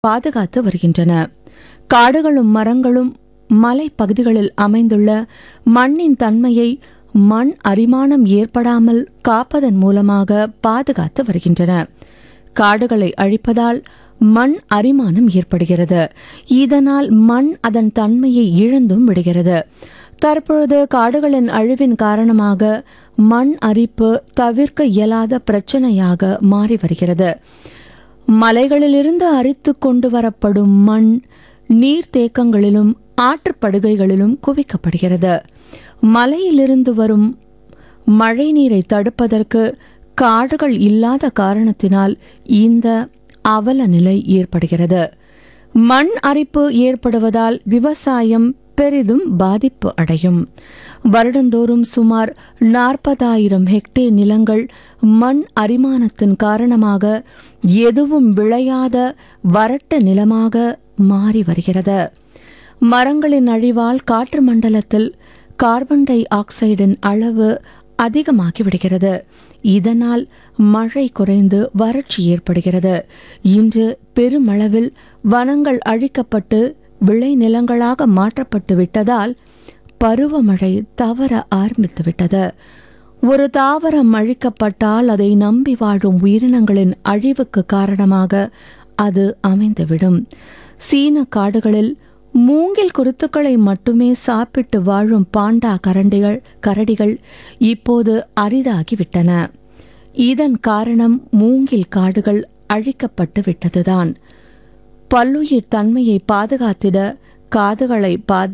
பாதுகாத்து வருகின்றன காடுகளும் மரங்களும் மலை பகுதிகளில் அமைந்துள்ள மண்ணின் தன்மையை மண் அரிமானம் ஏற்படாமல் காப்பதன் மூலமாக பாதுகாத்து வருகின்றன காடுகளை அழிப்பதால் மண் அரிமானம் ஏற்படுகிறது இதனால் மண் அதன் தன்மையை இழந்தும் விடுகிறது தற்பொழுது காடுகளின் அழிவின் காரணமாக மண் அரிப்பு தவிர்க்க இயலாத பிரச்சனையாக மாறி வருகிறது மலைகளிலிருந்து அரித்து கொண்டு வரப்படும் மண் நீர்த்தேக்கங்களிலும் ஆற்றுப்படுகைகளிலும் குவிக்கப்படுகிறது மலையிலிருந்து வரும் மழை நீரை தடுப்பதற்கு காடுகள் இல்லாத காரணத்தினால் இந்த அவல நிலை ஏற்படுகிறது மண் அரிப்பு ஏற்படுவதால் விவசாயம் பெரிதும் பாதிப்பு அடையும் வருடந்தோறும் சுமார் நாற்பதாயிரம் ஹெக்டேர் நிலங்கள் மண் அரிமானத்தின் காரணமாக எதுவும் விளையாத வறட்ட நிலமாக மாறி வருகிறது மரங்களின் அழிவால் காற்று மண்டலத்தில் கார்பன் டை ஆக்சைடின் அளவு அதிகமாகி விடுகிறது இதனால் மழை குறைந்து வறட்சி ஏற்படுகிறது இன்று பெருமளவில் வனங்கள் அழிக்கப்பட்டு விளைநிலங்களாக மாற்றப்பட்டு விட்டதால் பருவமழை தவற ஆரம்பித்து விட்டது ஒரு தாவரம் அழிக்கப்பட்டால் அதை நம்பி வாழும் உயிரினங்களின் அழிவுக்கு காரணமாக அது அமைந்துவிடும் சீன காடுகளில் மூங்கில் குருத்துக்களை மட்டுமே சாப்பிட்டு வாழும் பாண்டா கரண்டிகள் கரடிகள் இப்போது அரிதாகிவிட்டன இதன் காரணம் மூங்கில் காடுகள் அழிக்கப்பட்டு விட்டதுதான் பல்லுயிர் தன்மையை பாதுகாத்திட காதுகளை பாது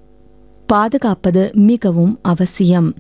பாதுகாப்பது மிகவும் அவசியம்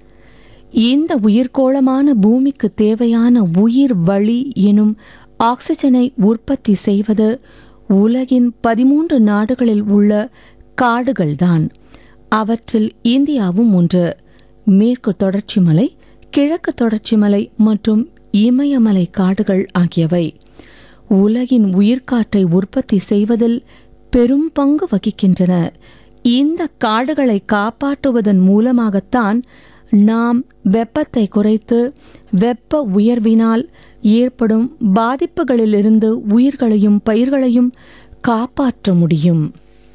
இந்த உயிர்கோளமான பூமிக்கு தேவையான உயிர் வழி எனும் ஆக்சிஜனை உற்பத்தி செய்வது உலகின் பதிமூன்று நாடுகளில் உள்ள காடுகள்தான் அவற்றில் இந்தியாவும் ஒன்று மேற்கு தொடர்ச்சி மலை கிழக்கு தொடர்ச்சி மலை மற்றும் இமயமலை காடுகள் ஆகியவை உலகின் உயிர்காற்றை உற்பத்தி செய்வதில் பெரும் பங்கு வகிக்கின்றன இந்த காடுகளை காப்பாற்றுவதன் மூலமாகத்தான் நாம் வெப்பத்தை குறைத்து வெப்ப உயர்வினால் ஏற்படும் பாதிப்புகளிலிருந்து உயிர்களையும் பயிர்களையும் காப்பாற்ற முடியும்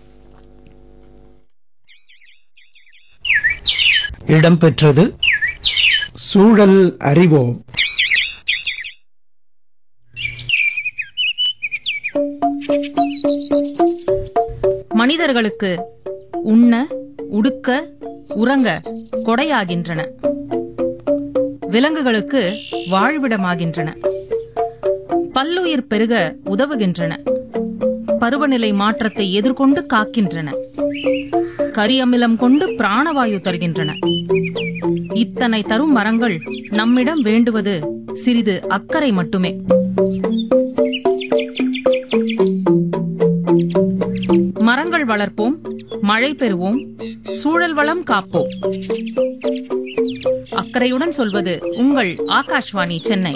இடம்பெற்றது சூழல் அறிவோம் மனிதர்களுக்கு உண்ண உடுக்க உறங்க கொடையாகின்றன விலங்குகளுக்கு வாழ்விடமாகின்றன பல்லுயிர் பெருக உதவுகின்றன பருவநிலை மாற்றத்தை எதிர்கொண்டு காக்கின்றன கரியமிலம் கொண்டு பிராணவாயு தருகின்றன இத்தனை தரும் மரங்கள் நம்மிடம் வேண்டுவது சிறிது அக்கறை மட்டுமே மரங்கள் வளர்ப்போம் மழை பெறுவோம் சூழல் வளம் காப்போம் அக்கறையுடன் சொல்வது உங்கள் ஆகாஷ்வாணி சென்னை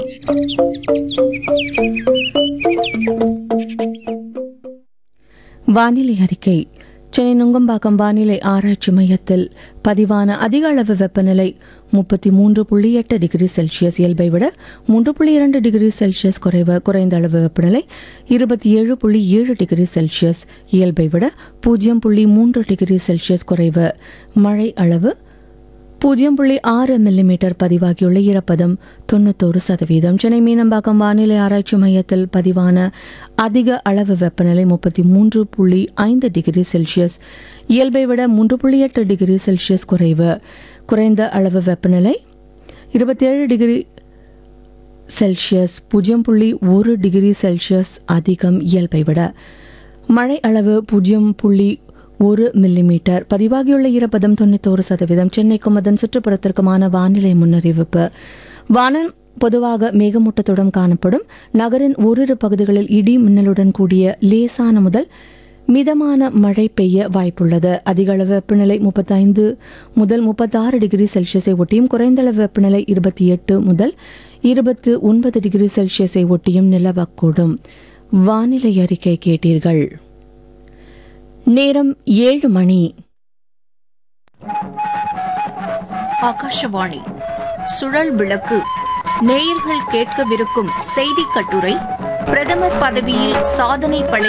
வானிலை அறிக்கை சென்னை நுங்கம்பாக்கம் வானிலை ஆராய்ச்சி மையத்தில் பதிவான அதிக அளவு வெப்பநிலை முப்பத்தி மூன்று புள்ளி எட்டு டிகிரி செல்சியஸ் இயல்பை விட மூன்று புள்ளி இரண்டு டிகிரி செல்சியஸ் குறைவு குறைந்த அளவு வெப்பநிலை இருபத்தி ஏழு புள்ளி ஏழு டிகிரி செல்சியஸ் இயல்பை விட பூஜ்ஜியம் புள்ளி மூன்று டிகிரி செல்சியஸ் குறைவு மழை அளவு பூஜ்ஜியம் புள்ளி ஆறு மில்லிமீட்டர் பதிவாகியுள்ள ஈரப்பதம் தொண்ணூத்தோரு சதவீதம் சென்னை மீனம்பாக்கம் வானிலை ஆராய்ச்சி மையத்தில் பதிவான அதிக அளவு வெப்பநிலை முப்பத்தி மூன்று புள்ளி ஐந்து டிகிரி செல்சியஸ் இயல்பை விட மூன்று புள்ளி எட்டு டிகிரி செல்சியஸ் குறைவு குறைந்த அளவு வெப்பநிலை இருபத்தேழு டிகிரி செல்சியஸ் பூஜ்ஜியம் புள்ளி ஒரு டிகிரி செல்சியஸ் அதிகம் இயல்பை விட மழை அளவு பூஜ்ஜியம் புள்ளி ஒரு மில்லிமீட்டர் பதிவாகியுள்ள ஈரப்பதம் தொண்ணூத்தோரு சதவீதம் சென்னைக்கும் அதன் சுற்றுப்புறத்திற்குமான வானிலை முன்னறிவிப்பு வானம் பொதுவாக மேகமூட்டத்துடன் காணப்படும் நகரின் ஓரிரு பகுதிகளில் இடி மின்னலுடன் கூடிய லேசான முதல் மிதமான மழை பெய்ய வாய்ப்புள்ளது அதிக அளவு வெப்பநிலை முப்பத்தைந்து முதல் முப்பத்தாறு டிகிரி செல்சியஸை ஒட்டியும் குறைந்த அளவு வெப்பநிலை இருபத்தி எட்டு முதல் இருபத்து ஒன்பது டிகிரி செல்சியஸை ஒட்டியும் நிலவக்கூடும் வானிலை அறிக்கை கேட்டீர்கள் நேரம் ஏழு மணி ஆகாஷவாணி சுழல் விளக்கு நேயர்கள் கேட்கவிருக்கும் செய்தி கட்டுரை பிரதமர் பதவியில் சாதனை படைத்த